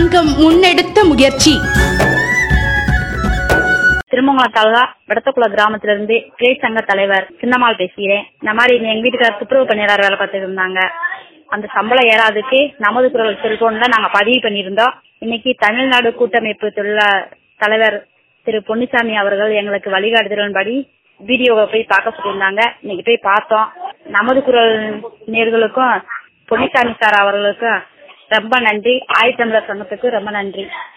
சங்கம் முன்னெடுத்த முயற்சி திருமங்கலம் தாலுகா விடத்தக்குள கிராமத்துல இருந்து கிளேட் சங்க தலைவர் சின்னம்மாள் பேசுகிறேன் இந்த மாதிரி எங்க வீட்டுக்காரர் துப்புரவு பணியாளர் வேலை பார்த்துட்டு இருந்தாங்க அந்த சம்பளம் ஏறாதுக்கு நமது குரல் செல்போன்ல நாங்க பதிவு பண்ணியிருந்தோம் இன்னைக்கு தமிழ்நாடு கூட்டமைப்பு தொழில தலைவர் திரு பொன்னிசாமி அவர்கள் எங்களுக்கு வழிகாட்டுதலின்படி வீடியோவை போய் பார்க்க சொல்லியிருந்தாங்க இன்னைக்கு போய் பார்த்தோம் நமது குரல் நேர்களுக்கும் பொன்னிசாமி சார் அவர்களுக்கும் ரொம்ப நன்றி ஆயுத்தமிழர் சங்கத்துக்கு ரொம்ப நன்றி